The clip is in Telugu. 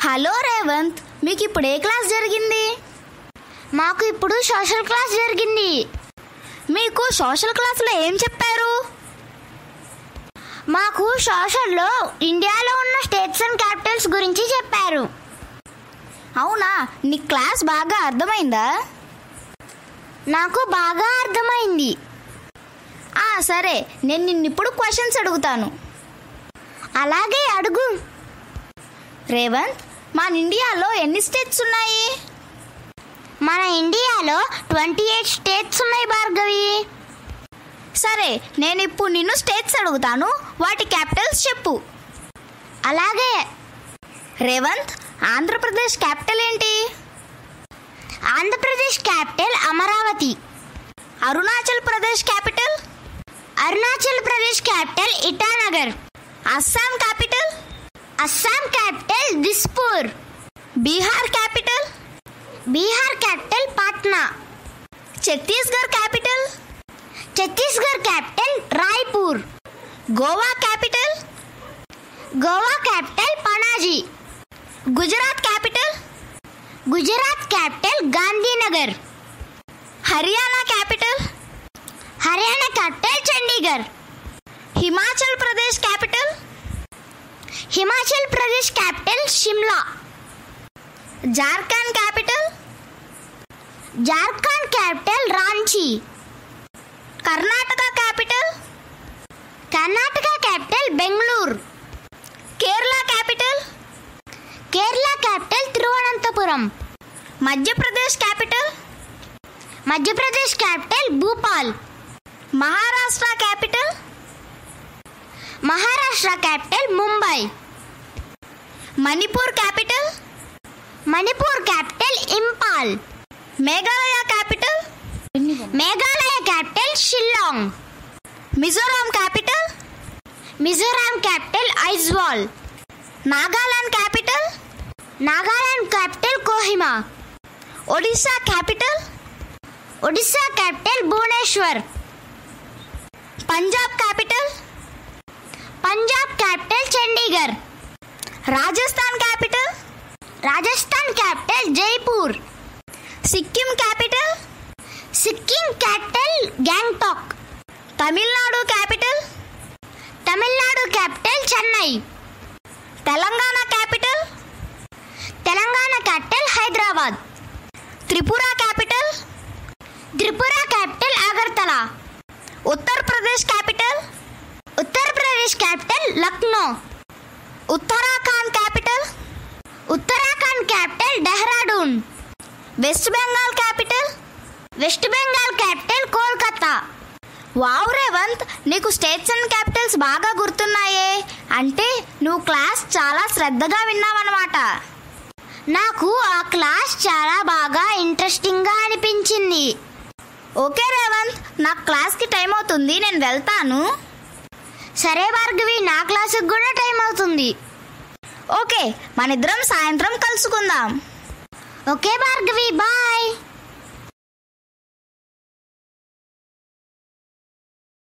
హలో రేవంత్ మీకు ఇప్పుడు ఏ క్లాస్ జరిగింది మాకు ఇప్పుడు సోషల్ క్లాస్ జరిగింది మీకు సోషల్ క్లాస్లో ఏం చెప్పారు మాకు సోషల్లో ఇండియాలో ఉన్న స్టేట్స్ అండ్ క్యాపిటల్స్ గురించి చెప్పారు అవునా నీ క్లాస్ బాగా అర్థమైందా నాకు బాగా అర్థమైంది ఆ సరే నేను నిన్నిప్పుడు క్వశ్చన్స్ అడుగుతాను అలాగే అడుగు రేవంత్ మన ఇండియాలో ఎన్ని స్టేట్స్ ఉన్నాయి మన ఇండియాలో ట్వంటీ ఎయిట్ స్టేట్స్ ఉన్నాయి భార్గవి సరే నేను ఇప్పుడు నిన్ను స్టేట్స్ అడుగుతాను వాటి క్యాపిటల్స్ చెప్పు అలాగే రేవంత్ ఆంధ్రప్రదేశ్ క్యాపిటల్ ఏంటి Andhra Pradesh capital Amaravati Arunachal Pradesh capital Arunachal Pradesh capital Itanagar Assam capital Assam capital Dispur Bihar capital Bihar capital Patna Chhattisgarh capital Chhattisgarh capital Raipur Goa capital Goa capital Panaji Gujarat capital Gujarat capital Gandhinagar Haryana capital Haryana capital Chandigarh Himachal Pradesh capital Himachal Pradesh capital Shimla Jharkhand capital Jharkhand capital Ranchi Karnataka capital Karnataka capital Bengaluru Kerala capital Kerala capital Thiruvananthapuram Madhya Pradesh capital Madhya Pradesh capital Bhupal Maharashtra capital Maharashtra capital Mumbai Manipur capital Manipur capital Imphal Meghalaya capital Meghalaya capital Shillong Mizoram capital Mizoram capital Aizawl Nagaland capital Nagaland capital Kohima Odisha capital Odisha capital Bhubaneswar Punjab capital Punjab capital Chandigarh Rajasthan capital Rajasthan capital Jaipur Sikkim capital Sikkim capital Gangtok Tamil Nadu capital Tamil Nadu capital Chennai Telangana capital Telangana capital Hyderabad Tripura capital Tripura capital Agartala Uttar Pradesh capital Uttar Pradesh capital Lucknow Uttarakhand capital Uttarakhand capital Dehradun west Bengal capital west Bengal capital Kolkata wow Revanth నీకు స్టేట్స్ అండ్ క్యాపిటల్స్ బాగా గుర్తున్నాయే అంటే నువ్వు క్లాస్ చాలా శ్రద్ధగా విన్నావన్నమాట నాకు ఆ క్లాస్ చాలా బాగా ఇంట్రెస్టింగ్గా అనిపించింది ఓకే రేవంత్ నా క్లాస్కి టైం అవుతుంది నేను వెళ్తాను సరే భార్గవి నా క్లాసుకి కూడా టైం అవుతుంది ఓకే మనిద్దరం సాయంత్రం కలుసుకుందాం ఓకే భార్గవి బాయ్